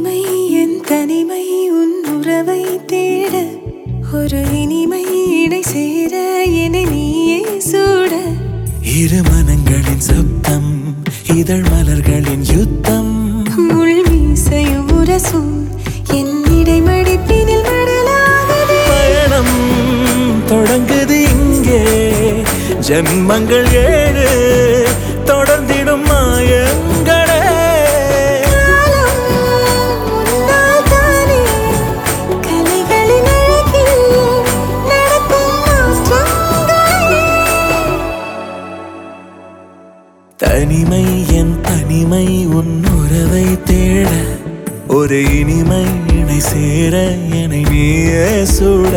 தனிமை என் தனிமை உன் உறவை தேட ஒரு இனிமை இடை சேர என நீயே சூட இரு மனங்களின் சப்தம் இதழ் மலர்களின் யுத்தம் முள் மீசையும் உரசும் என் இடைமடிப்பினில் மடலாகுதே பயணம் தொடங்குது இங்கே ஜென்மங்கள் ஏழு தொடர்ந்திடும் மாயங்களே காலம் முன்னால் தானே கலைகளின் அழகில் நடக்கும் மாற்றங்களே தனிமை என் தனிமை உன் உறவை தேட ஒரு இனிமை இணை சேர என நீயே சுட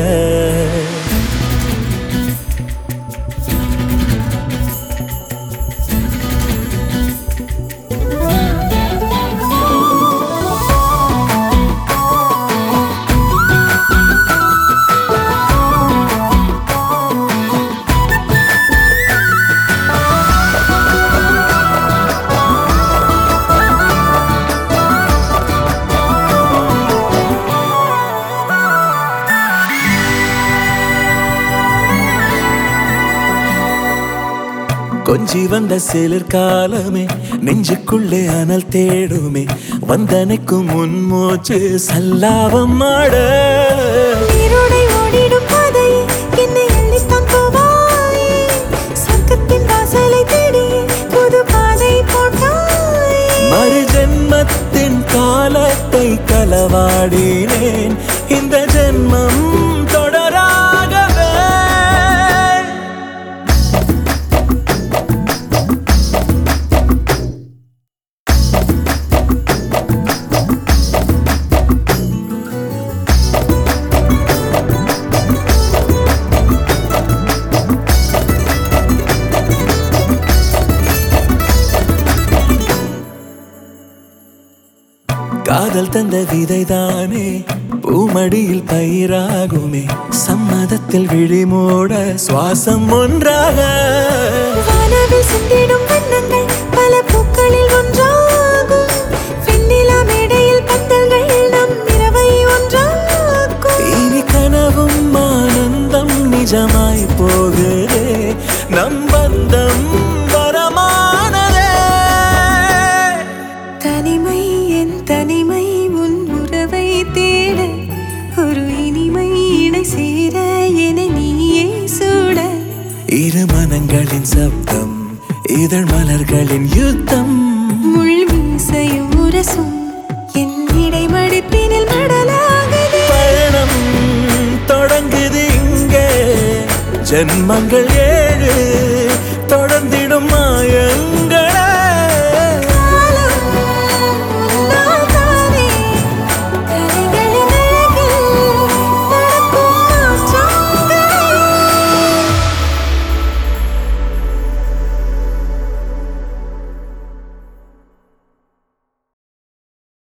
கொஞ்சி வந்த சிலர் காலமே நெஞ்சுக்குள்ளே அனல் தேடுமே வந்தனைக்கும் முன் மூச்சு சல்லாபம் ஆட நீரோடை ஓடிடும் பாதை என்னை அள்ளித்தான் போவாயே சொர்க்கத்தின் வாசலை தேடி புது பாதை போட்டாயே மறு ஜென்மத்தின் காலத்தை களவாடினேன் இந்த ஜென்மம் தொடராகவே காதல் தந்த விதைதானே பூமடியில் பயிராகுமே சம்மதத்தில் விழிமூட சுவாசம் ஒன்றாக வானவில் சிந்திடும் வண்ணங்கள் பல பூக்களில் ஒன்றாகும் வெண்ணிலா மேடையில் பந்தல்கள் நம் இரவை ஒன்றாக்கும் இனி கனவும் ஆனந்தம் நிஜமாய் போகுதே நம் பந்தம் வரமானதே தனிமை என் தனிமை உன் உறவை தேட ஒரு இனிமை இடை சேர என நீயே சூட இரு மனங்களின் சப்தம் இதழ் மலர்களின் யுத்தம் முள் மீசையும் உரசும் என் இடைமடிப்பினில் மடலாகுதே பயணம் தொடங்குது இங்கே ஜென்மங்கள் ஏழு தொடர்ந்திடும் மாயங்கள்